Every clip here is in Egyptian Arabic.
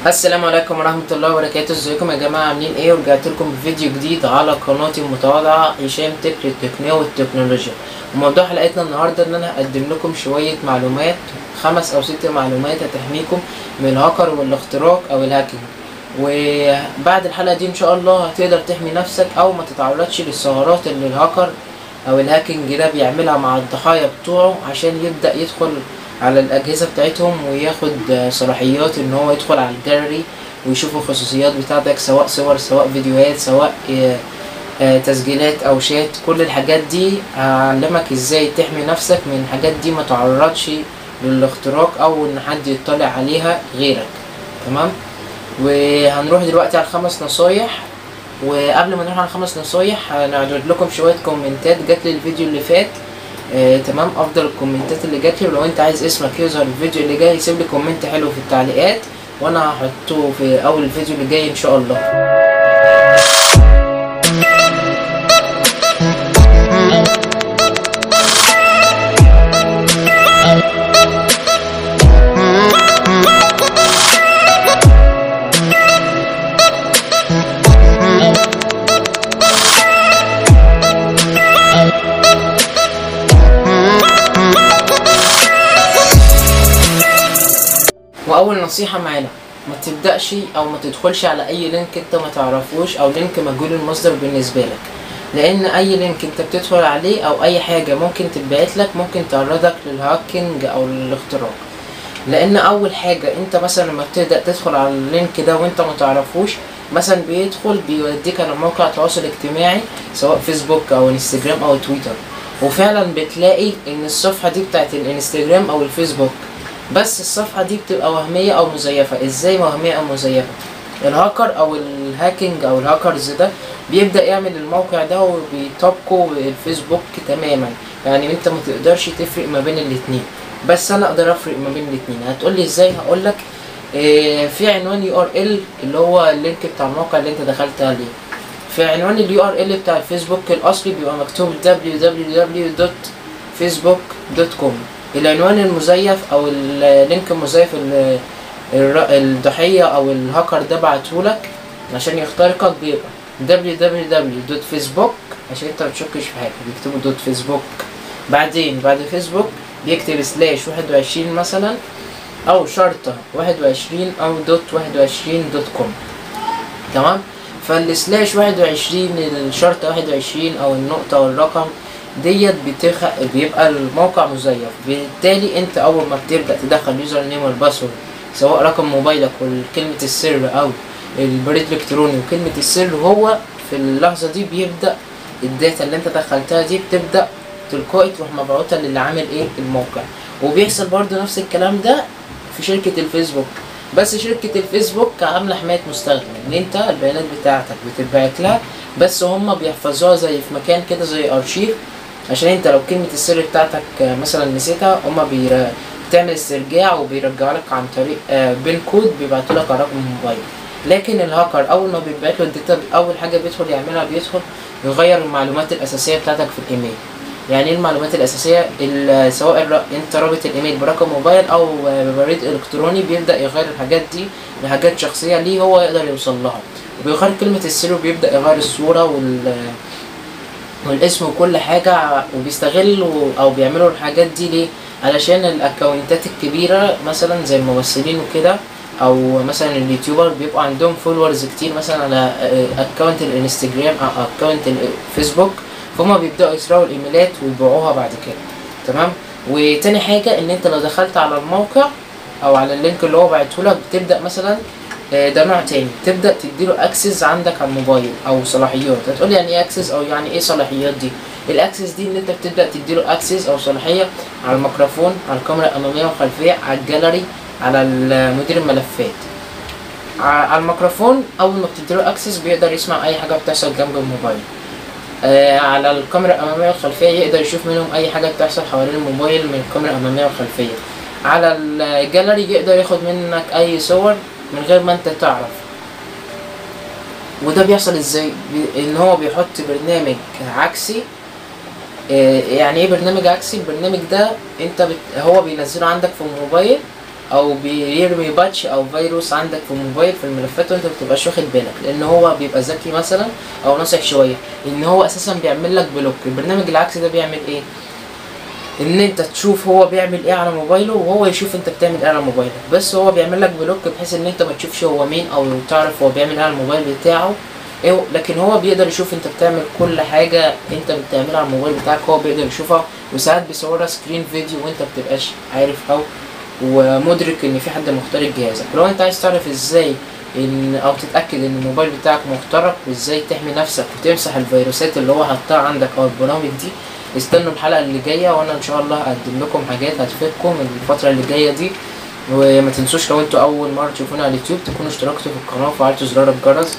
السلام عليكم ورحمة الله وبركاته ازيكم يا جماعة عاملين ايه ورجعت لكم بفيديو جديد على قناتي المتواضعة هشام تك للتقنية والتكنولوجيا وموضوع حلقتنا النهاردة ان انا هقدم لكم شوية معلومات خمس او ست معلومات هتحميكم من الهاكر والاختراق او الهاكينج وبعد الحلقة دي ان شاء الله هتقدر تحمي نفسك او ما تتعرضش للثغرات اللي الهاكر او الهاكينج ده بيعملها مع الضحايا بتوعه عشان يبدأ يدخل على الأجهزة بتاعتهم وياخد صلاحيات إن هو يدخل على الجاليري ويشوف الخصوصيات بتاعتك سواء صور سواء فيديوهات سواء آه، آه، تسجيلات أو شات كل الحاجات دي هعلمك ازاي تحمي نفسك من الحاجات دي ما تعرضش للاختراق أو إن حد يطلع عليها غيرك تمام وهنروح دلوقتي على الخمس نصايح وقبل ما نروح على الخمس نصايح هنعرض لكم شوية كومنتات جات لي الفيديو اللي فات آه، تمام افضل الكومنتات اللي جات لي ولو انت عايز اسمك يظهر الفيديو اللي جاي سيب لي كومنت حلو في التعليقات وانا هحطه في اول الفيديو اللي جاي ان شاء الله واول نصيحه معانا ما تبداش او ما تدخلش على اي لينك انت ما تعرفوش او لينك مجهول المصدر بالنسبه لك لان اي لينك انت بتدخل عليه او اي حاجه ممكن تتبعت لك ممكن تعرضك للهاكينج او للاختراق لان اول حاجه انت مثلا لما بتبدا تدخل على اللينك ده وانت ما تعرفوش مثلا بيدخل بيوديك على موقع تواصل اجتماعي سواء فيسبوك او انستجرام او تويتر وفعلا بتلاقي ان الصفحه دي بتاعت الانستجرام او الفيسبوك بس الصفحة دي بتبقى وهمية أو مزيفة ازاي وهمية أو مزيفة الهاكر أو الهاكينج أو الهاكرز ده بيبدأ يعمل الموقع ده وبيطبقه الفيسبوك تماما يعني انت ما تقدرش تفرق ما بين الاتنين بس انا اقدر افرق ما بين الاتنين هتقولي ازاي هقولك إيه في عنوان يو ار ال اللي هو اللينك بتاع الموقع اللي انت دخلت عليه في عنوان اليو ار ال بتاع الفيسبوك الاصلي بيبقى مكتوب www.facebook.com العنوان المزيف او اللينك المزيف اللي الر- الضحية او الهاكر ده بعتهولك عشان يخترقك بيبقى www.facebook عشان انت متشكش في حاجة بيكتبوا دوت فيسبوك بعدين بعد فيسبوك بيكتب سلاش واحد وعشرين مثلا او شرطة واحد وعشرين او دوت واحد وعشرين دوت كوم تمام فالسلاش واحد وعشرين الشرطة واحد وعشرين او النقطة والرقم ديت بتخ... بيبقى الموقع مزيف بالتالي انت اول ما بتبدا تدخل يوزر نيم والباسورد سواء رقم موبايلك وكلمة السر او البريد الالكتروني وكلمة السر هو في اللحظة دي بيبدأ الداتا اللي انت دخلتها دي بتبدأ تلقائي تروح مبعوثة للي عامل ايه الموقع وبيحصل برضو نفس الكلام ده في شركة الفيسبوك بس شركة الفيسبوك عاملة حماية مستخدم ان انت البيانات بتاعتك بتتبعت لها بس هما بيحفظوها زي في مكان كده زي ارشيف عشان انت لو كلمة السر بتاعتك آه، مثلا نسيتها هما بير... بتعمل استرجاع وبيرجع لك عن طريق آه، بين كود بيبعتوا لك على رقم الموبايل لكن الهاكر اول ما بيبعت له الداتا اول حاجة بيدخل يعملها بيدخل يغير المعلومات الاساسية بتاعتك في الايميل يعني ايه المعلومات الاساسية ال- سواء الر... انت رابط الايميل برقم موبايل او آه، ببريد الكتروني بيبدأ يغير الحاجات دي لحاجات شخصية ليه هو يقدر يوصل لها وبيغير كلمة السر وبيبدأ يغير الصورة وال والاسم وكل حاجة وبيستغلوا أو بيعملوا الحاجات دي ليه؟ علشان الأكونتات الكبيرة مثلا زي الممثلين وكده أو مثلا اليوتيوبر بيبقوا عندهم فولورز كتير مثلا على أكونت الانستجرام أو أكونت الفيسبوك فهم بيبدأوا يسرقوا الإيميلات ويبيعوها بعد كده تمام؟ وتاني حاجة إن أنت لو دخلت على الموقع أو على اللينك اللي هو بعتهولك بتبدأ مثلا آه، ده نوع تاني تبدا تديله اكسس عندك على الموبايل او صلاحيات هتقول يعني ايه اكسس او يعني ايه صلاحيات دي الاكسس دي ان انت بتبدا تديله اكسس او صلاحيه على الميكروفون على الكاميرا الاماميه والخلفيه على الجاليري على ال- مدير الملفات ع- على الميكروفون اول ما بتديله اكسس بيقدر يسمع اي حاجه بتحصل جنب الموبايل آه على الكاميرا الاماميه والخلفيه يقدر يشوف منهم اي حاجه بتحصل حوالين الموبايل من الكاميرا الاماميه والخلفيه على الجاليري يقدر ياخد منك اي صور من غير ما انت تعرف وده بيحصل ازاي بي- ان هو بيحط برنامج عكسي آه، يعني ايه برنامج عكسي البرنامج ده انت بت... هو بينزله عندك في الموبايل او بيرمي باتش او فيروس عندك في الموبايل في الملفات وانت مبتبقاش واخد بالك لان هو بيبقى ذكي مثلا او ناصح شويه ان هو اساسا بيعمل لك بلوك البرنامج العكسي ده بيعمل ايه ان انت تشوف هو بيعمل ايه على موبايله وهو يشوف انت بتعمل ايه على موبايلك بس هو بيعمل لك بلوك بحيث ان انت ما تشوفش هو مين او تعرف هو بيعمل ايه على الموبايل بتاعه ايه لكن هو بيقدر يشوف انت بتعمل كل حاجه انت بتعملها على الموبايل بتاعك هو بيقدر يشوفها وساعات بيصورها سكرين فيديو وانت بتبقاش عارف او ومدرك ان في حد مخترق جهازك لو انت عايز تعرف ازاي ان او تتاكد ان الموبايل بتاعك مخترق وازاي تحمي نفسك وتمسح الفيروسات اللي هو حطها عندك او البرامج دي استنوا الحلقه اللي جايه وانا ان شاء الله هقدم لكم حاجات هتفيدكم الفتره اللي جايه دي وما تنسوش لو انتوا اول مره تشوفونا على اليوتيوب تكونوا اشتركتوا في القناه وفعلتوا زرار الجرس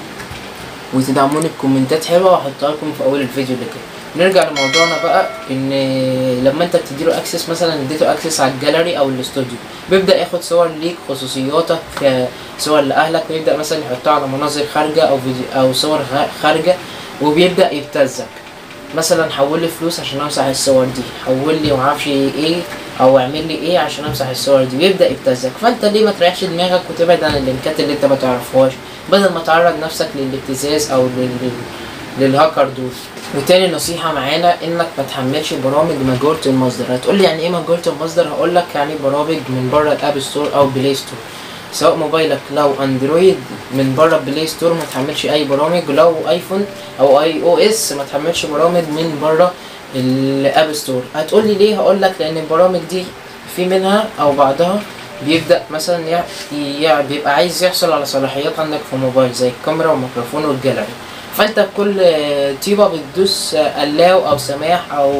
وتدعموني بكومنتات حلوه وهحطها لكم في اول الفيديو اللي جاي نرجع لموضوعنا بقى ان لما انت بتديله اكسس مثلا اديته اكسس على الجاليري او الاستوديو بيبدا ياخد صور ليك خصوصياتك صور لاهلك ويبدا مثلا يحطها على مناظر خارجه او فيديو او صور خارجه وبيبدا يبتزك مثلا حول لي فلوس عشان امسح الصور دي حول لي معرفش ايه او اعمل لي ايه عشان امسح الصور دي ويبدا يبتزك فانت ليه ما تريحش دماغك وتبعد عن اللينكات اللي انت ما تعرفهاش بدل ما تعرض نفسك للابتزاز او لل... للهاكر دول وتاني نصيحة معانا انك ما تحملش برامج مجهولة المصدر هتقول لي يعني ايه مجهولة المصدر هقول لك يعني برامج من بره الاب ستور او بلاي ستور سواء موبايلك لو اندرويد من بره بلاي ستور ما تحملش اي برامج ولو ايفون او اي او اس ما تحملش برامج من بره الاب ستور هتقول لي ليه هقول لك لان البرامج دي في منها او بعضها بيبدا مثلا يع... يع... بيبقى عايز يحصل على صلاحيات عندك في الموبايل زي الكاميرا والميكروفون والجاليري فانت بكل طيبه بتدوس الاو او سماح او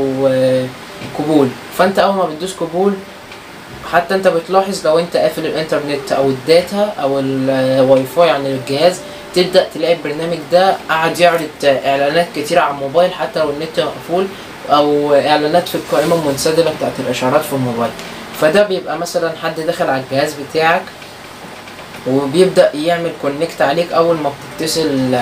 قبول فانت اول ما بتدوس قبول حتى انت بتلاحظ لو انت قافل الانترنت او الداتا او الواي فاي عن الجهاز تبدا تلاقي البرنامج ده قاعد يعرض اعلانات كتير على الموبايل حتى لو النت مقفول او اعلانات في القائمه المنسدله بتاعت الاشعارات في الموبايل فده بيبقى مثلا حد دخل على الجهاز بتاعك وبيبدا يعمل كونكت عليك اول ما بتتصل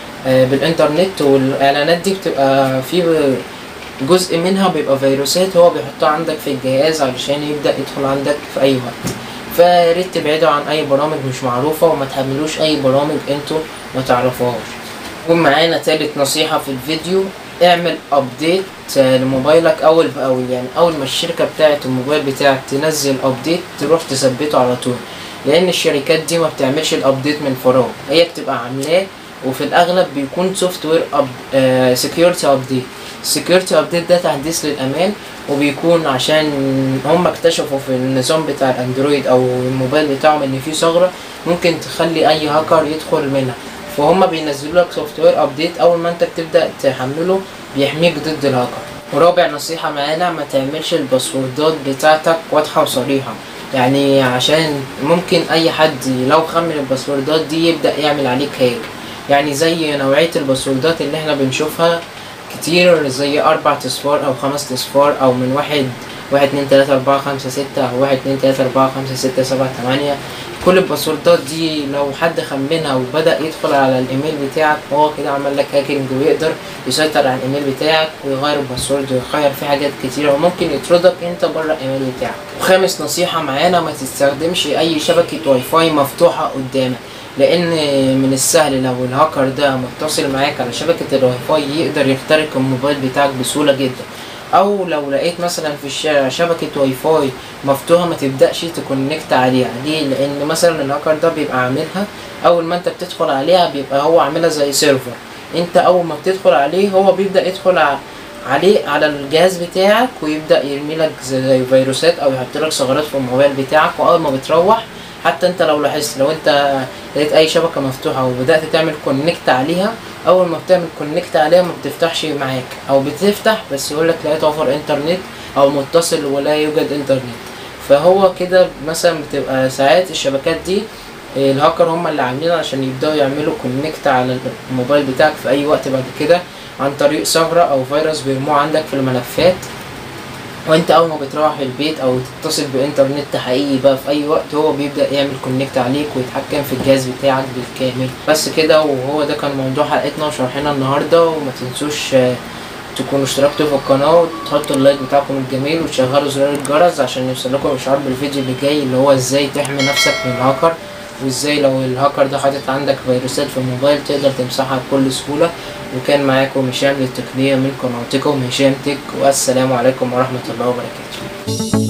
بالانترنت والاعلانات دي بتبقى في جزء منها بيبقى فيروسات هو بيحطها عندك في الجهاز علشان يبدا يدخل عندك في اي وقت فياريت تبعدوا عن اي برامج مش معروفه وما تحملوش اي برامج انتوا ما تعرفوهاش ومعانا تالت نصيحه في الفيديو اعمل ابديت لموبايلك اول باول يعني اول ما الشركه بتاعه الموبايل بتاعك تنزل ابديت تروح تثبته على طول لان الشركات دي ما بتعملش الابديت من فراغ هي بتبقى عاملاه وفي الاغلب بيكون سوفت وير اب سكيورتي ابديت السكيورتي ابديت ده تحديث للامان وبيكون عشان هم اكتشفوا في النظام بتاع الاندرويد او الموبايل بتاعهم ان في ثغره ممكن تخلي اي هاكر يدخل منها فهم بينزلوا لك سوفت وير ابديت اول ما انت بتبدا تحمله بيحميك ضد الهاكر ورابع نصيحه معانا ما تعملش الباسوردات بتاعتك واضحه وصريحه يعني عشان ممكن اي حد لو خمن الباسوردات دي يبدا يعمل عليك هيك يعني زي نوعيه الباسوردات اللي احنا بنشوفها كتير زي أربع أصفار أو خمس أصفار أو من واحد واحد اتنين تلاتة أربعة خمسة ستة أو واحد اتنين تلاتة أربعة خمسة ستة سبعة تمانية كل الباسوردات دي لو حد خمنها وبدأ يدخل على الإيميل بتاعك هو كده عمل لك هاكينج ويقدر يسيطر على الإيميل بتاعك ويغير الباسورد ويغير فيه حاجات كتيرة وممكن يطردك أنت بره الإيميل بتاعك وخامس نصيحة معانا ما تستخدمش أي شبكة واي فاي مفتوحة قدامك لان من السهل لو الهاكر ده متصل معاك على شبكة الواي فاي يقدر يخترق الموبايل بتاعك بسهولة جدا او لو لقيت مثلا في الشارع شبكة واي فاي مفتوحة ما تبدأش تكونكت عليها ليه لان مثلا الهاكر ده بيبقى عاملها اول ما انت بتدخل عليها بيبقى هو عاملها زي سيرفر انت اول ما بتدخل عليه هو بيبدأ يدخل عليه على الجهاز بتاعك ويبدأ يرمي لك زي فيروسات او يحط لك ثغرات في الموبايل بتاعك واول ما بتروح حتى انت لو لاحظت لو انت لقيت اي شبكة مفتوحة وبدأت تعمل كونكت عليها اول ما بتعمل كونكت عليها ما بتفتحش معاك او بتفتح بس يقولك لا يتوفر انترنت او متصل ولا يوجد انترنت فهو كده مثلا بتبقى ساعات الشبكات دي الهاكر هم اللي عاملينها عشان يبدأوا يعملوا كونكت على الموبايل بتاعك في اي وقت بعد كده عن طريق ثغرة او فيروس بيرموه عندك في الملفات وانت اول ما بتروح البيت او تتصل بانترنت حقيقي بقى في اي وقت هو بيبدا يعمل كونكت عليك ويتحكم في الجهاز بتاعك بالكامل بس كده وهو ده كان موضوع حلقتنا وشرحنا النهارده وما تنسوش تكونوا اشتركتوا في القناة وتحطوا اللايك بتاعكم الجميل وتشغلوا زرار الجرس عشان يوصلكم اشعار بالفيديو اللي جاي اللي هو ازاي تحمي نفسك من الهاكر وازاي لو الهاكر ده حاطط عندك فيروسات في الموبايل تقدر تمسحها بكل سهولة وكان معاكم هشام للتقنية من قناتكم هشام تك والسلام عليكم ورحمة الله وبركاته